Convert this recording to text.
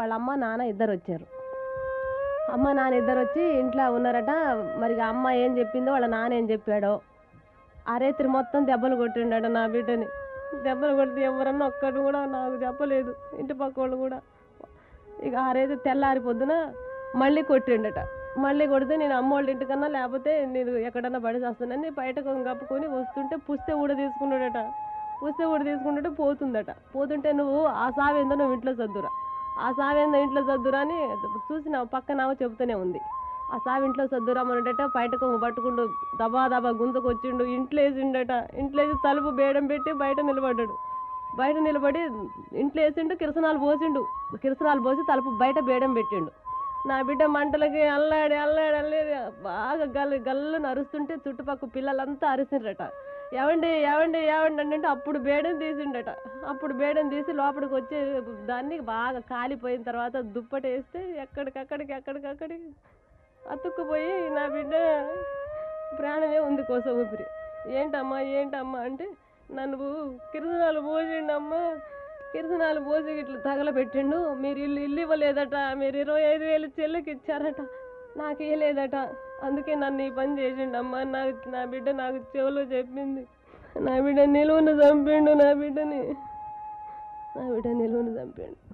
వాళ్ళ అమ్మ నాన్న ఇద్దరు వచ్చారు అమ్మ నాన్న ఇద్దరు వచ్చి ఇంట్లో ఉన్నారట మరి ఇక అమ్మ ఏం చెప్పిందో వాళ్ళ నాన్న ఏం చెప్పాడో ఆ రేత్రి మొత్తం దెబ్బలు కొట్టిండట నా బిడ్డని దెబ్బలు కొడితే ఎవరన్నా ఒక్కడు కూడా నాకు చెప్పలేదు ఇంటి పక్క వాళ్ళు కూడా ఇక ఆ రేత్రి తెల్లారి పొద్దున మళ్ళీ కొట్టిండట మళ్ళీ కొడితే నేను అమ్మ వాళ్ళ ఇంటికన్నా లేకపోతే నేను ఎక్కడన్నా పడి వస్తానని బయటకు కప్పుకొని వస్తుంటే పుస్తే ఊడ తీసుకున్నాడట పుస్తే ఊడ తీసుకుంటుంటే పోతుందట పోతుంటే నువ్వు ఆ సావేందో నువ్వు ఇంట్లో సర్దురా ఆ సావేందో ఇంట్లో సర్దురా అని చూసిన పక్కన చెబుతూనే ఉంది ఆ సావి ఇంట్లో సర్దురామన్నట బయటకు పట్టుకుంటూ దబా దబా గుంతకు వచ్చిండు ఇంట్లో వేసిండట ఇంట్లో వేసి తలుపు బేడం పెట్టి బయట నిలబడ్డాడు బయట నిలబడి ఇంట్లో వేసిండు కిరసనాలు పోసిండు కిరసనాలు పోసి తలుపు బయట బేడం పెట్టిండు నా బిడ్డ మంటలకి అల్లాడి అల్లాడి అల్లాడి బాగా గల్లు గల్లు అరుస్తుంటే చుట్టుపక్కల పిల్లలంతా అరిసిండ్రట ఎవండి ఎవండి ఎవండి అంటే అప్పుడు బేడం తీసిండట అప్పుడు బేడం తీసి లోపలికి వచ్చి దాన్ని బాగా కాలిపోయిన తర్వాత దుప్పటి వేస్తే ఎక్కడికక్కడికి ఎక్కడికక్కడికి అతుక్కుపోయి నా బిడ్డ ప్రాణమే ఉంది కోసం ఊపిరి ఏంటమ్మా ఏంటమ్మా అంటే నన్ను కిరసనాలు పోసిండమ్మా కిరసనాలు పోసి ఇట్లా తగలబెట్టిండు మీరు ఇల్లు ఇల్లు ఇవ్వలేదట మీరు ఇరవై ఐదు వేలు చెల్లికి ఇచ్చారట నాకు ఇవ్వలేదట అందుకే నన్ను ఈ పని చేసిండమ్మా నా నా బిడ్డ నాకు చెవులో చెప్పింది నా బిడ్డ నిలువును చంపిండు నా బిడ్డని నా బిడ్డ నిలువును చంపిండు